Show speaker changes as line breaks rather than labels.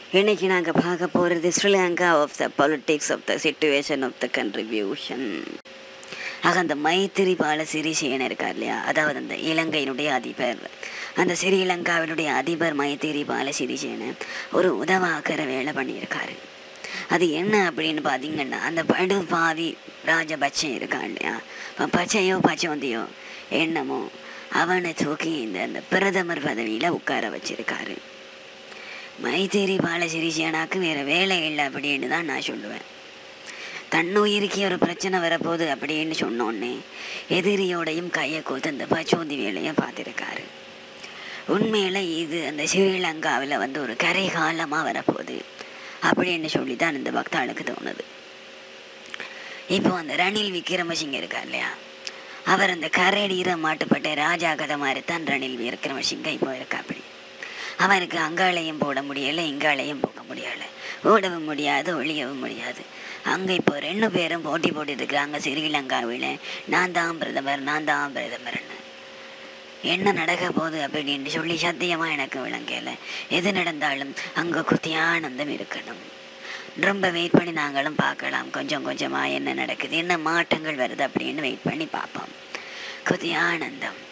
இன்னைக்கு நாங்கள் பார்க்க போகிறது Sri Lanka of the politics of the situation of the contribution ஆக அந்த மைத்திரி பால சிறிசேன இருக்கார் இல்லையா அதாவது அந்த இலங்கையினுடைய அதிபர் அந்த ஸ்ரீலங்காவினுடைய அதிபர் மைத்திரி பால சிறிசேன ஒரு உதவாக்கிற வேலை பண்ணியிருக்காரு அது என்ன அப்படின்னு பார்த்தீங்கன்னா அந்த படுபாவி ராஜபட்சம் இருக்கான் இல்லையா இப்போ பச்சையோ பச்சோந்தியோ என்னமோ அவனை தூக்கி இந்த அந்த பிரதமர் பதவியில் உட்கார வச்சிருக்காரு மைத்திரி பாலசிறிசேனாக்கு வேறு வேலை இல்லை அப்படின்னு தான் நான் சொல்லுவேன் தன்னுயிருக்கே ஒரு பிரச்சனை வரப்போகுது அப்படின்னு சொன்னோன்னே எதிரியோடையும் கையை கோத்து அந்த பச்சோந்தி வேலையும் பார்த்துருக்காரு உண்மையில் இது அந்த ஸ்ரீலங்காவில் வந்து ஒரு கரை காலமாக வரப்போகுது அப்படின்னு சொல்லி தான் இந்த பக்தாளுக்கு தோணுது இப்போ அந்த ரணில் விக்ரமசிங்க இருக்கா இல்லையா அவர் அந்த கரடியிற மாட்டுப்பட்ட ராஜா கதை மாதிரி தான் ரணில் விக்ரமசிங்க இப்போ இருக்கா அப்படி அவனுக்கு அங்காளையும் போட முடியலை இங்காளையும் போக முடியலை ஓடவும் முடியாது ஒழியவும் முடியாது அங்கே இப்போ ரெண்டு பேரும் போட்டி போட்டுட்டு இருக்காங்க ஸ்ரீலங்காவில் நான் தான் பிரதமர் நான் தான் பிரதமர்னு என்ன நடக்க போகுது அப்படின்னு சொல்லி சத்தியமாக எனக்கு விளங்கல எது நடந்தாலும் அங்கே குத்தியானந்தம் இருக்கணும் ரொம்ப வெயிட் பண்ணி நாங்களும் பார்க்கலாம் கொஞ்சம் கொஞ்சமாக என்ன நடக்குது என்ன மாற்றங்கள் வருது அப்படின்னு வெயிட் பண்ணி பார்ப்போம் குதியானந்தம்